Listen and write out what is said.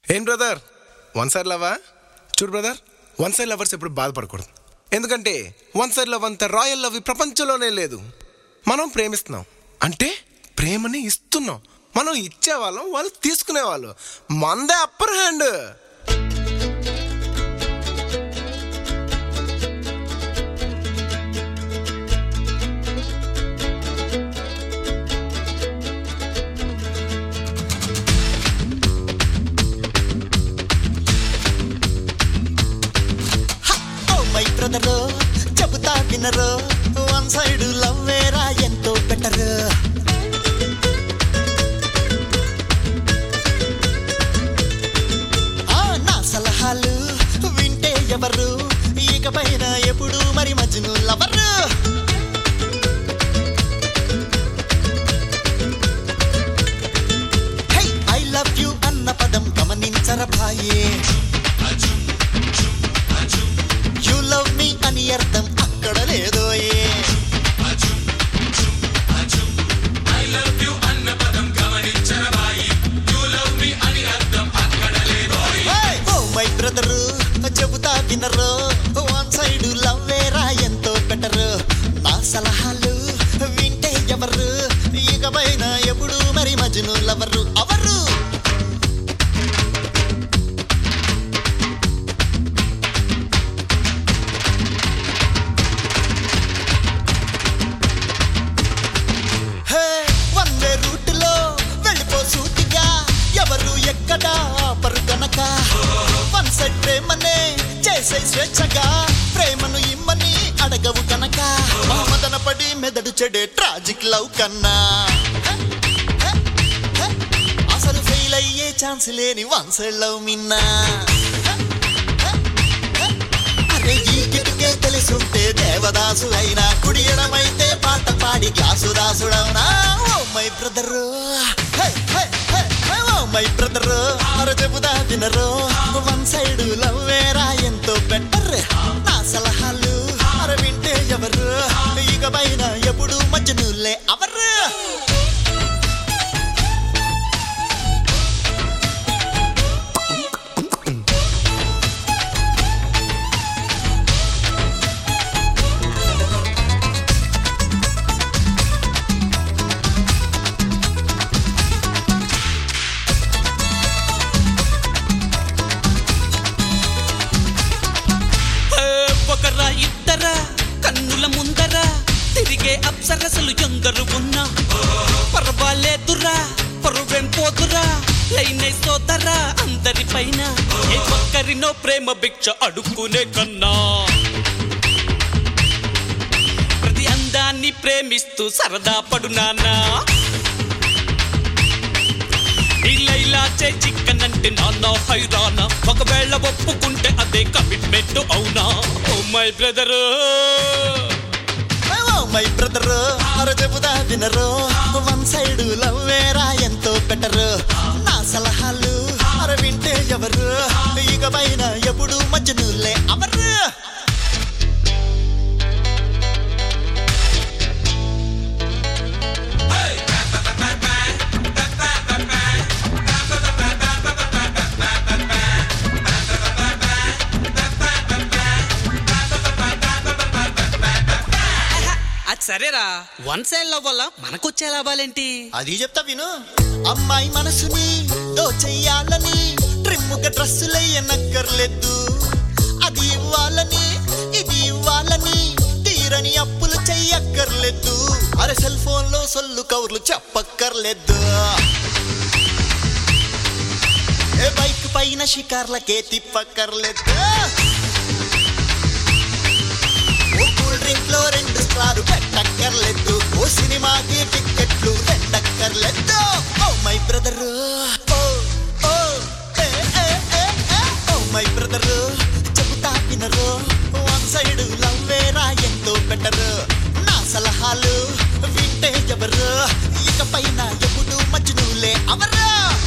ఏం brother one side లవా చూడు brother one side lovers ఎప్పుడు బాధపడకూడదు ఎందుకంటే వన్ సైడ్ లవ్ అంత రాయల్ లవ్ ఈ ప్రపంచంలోనే లేదు మనం ప్రేమిస్తున్నాం అంటే ప్రేమని ఇస్తున్నాం మనం ఇచ్చేవాళ్ళం వాళ్ళు తీసుకునేవాళ్ళు మందే upper hand oh my brother చెబుతా వినరు వన్ సైడ్ లవ్ వేరా ఎంతో బెటర్ ఆ నా సలహాలు వింటే ఎవరు ఇకపైన ఎప్పుడు మరి Majnu lover hi I love you అన్న పదం గమనించర భాయే యు లవ్ మీ అని అర్థం అక్కడ లేదోయే ఓ మై బ్రదర్ చెబుతా వినరు వన్ సైడ్ లవ్ వేరా ఎంతో బెటర్ నా సలహాలు వింటే ఎవరు ఇకపైన ఎప్పుడు మరి మజ్ను లవరు అవరు హే వందే రూట్లో వెళ్ళిపో సూటిగా ఎవరు ఎక్కడ ఆపరు గనక వన్ సైడ్ ప్రేమనే చేసే స్వేచ్ఛగా ప్రేమను ఇమ్మని అడగవు గనక మదన పడి మెదడు చెడే ట్రాజిక్ లవ్ కన్నా హే, హే, హే, అసలు ఫెయిల్ అయ్యే ఛాన్స్ లేని వన్ సైడ్ లవ్ మిన్నా హే, హే, హే, అరే ఈ కిటుకే తెలుసుంటే దేవదాసు అయినా కుడి ఎడమైతే పాట పాడి గ్లాసు దాసుడవునా oh my brother oh my brother అర చెబుదా వినరు వన్ సైడ్ లవ్ వేరా ఎంతో బెటర్ నా సలహాలు అర వింటే ఎవరు ఇక పైన ఎప్పుడు మధ్యనులే అవరు ఏ, ఒకరా ఇద్దరా కన్నుల ముందర తిరిగే అప్సరసలు ఎందరు ఉన్నా పర్వాలేదురా పరువెం పోదురా లైనై సోదరా అందరి పైన ఏ ఒక్కరినో ప్రేమ భిక్ష అడుక్కునే కన్నా ప్రతి అందాన్ని ప్రేమిస్తూ సరదా పడు నాన్నా ఇలా చే చిక్కన్ అంటే నాన్న హైరానా ఒకవేళ ఒప్పుకుంటే అదే కమిట్మెంట్ అవునా oh my brother oh my brother అర చెబుదా వినరు వన్ సైడ్ లవ్ వేరా ఎంతో బెటర్ నా సలహాలు అర వింటే ఎవరు ఇక పైన ఎప్పుడు మధ్యనులే అవరు అది సరేరా వన్ సైడ్ లవ్ వల్ల మనకొచ్చే లాభాలేంటి అది చెప్తా విను అమ్మాయి మనసుని దోచెయ్యాలని ట్రిమ్ముగా డ్రెస్సులయ్యనక్కర్లేదు అది ఇవ్వాలని ఇది ఇవ్వాలని తీరని అప్పులు చెయ్యక్కర్లేదు అరే సెల్ ఫోన్ లో సొల్లు కవర్లు చెప్పక్కర్లేదు ఏ బైక్ పైన షికార్లకే తిప్పక్కర్లేదు ఓ కూల్ డ్రింక్ లో రెండు స్టార్ పెట్టక్కర్లేదు ఓ సినిమాకి టిక్కెట్లు రెండక్కర్లేదు oh my brother oh oh ఏ ఏ ఏ ఏ ఓ మై బ్రదర్ చెబుతా వినరు వన్ సైడ్ లవ్ వేరా ఎంతో బెటర్ నా సలహాలు వింటే ఎవరు ఇక పైన ఎప్పుడు మజ్నులే అవరా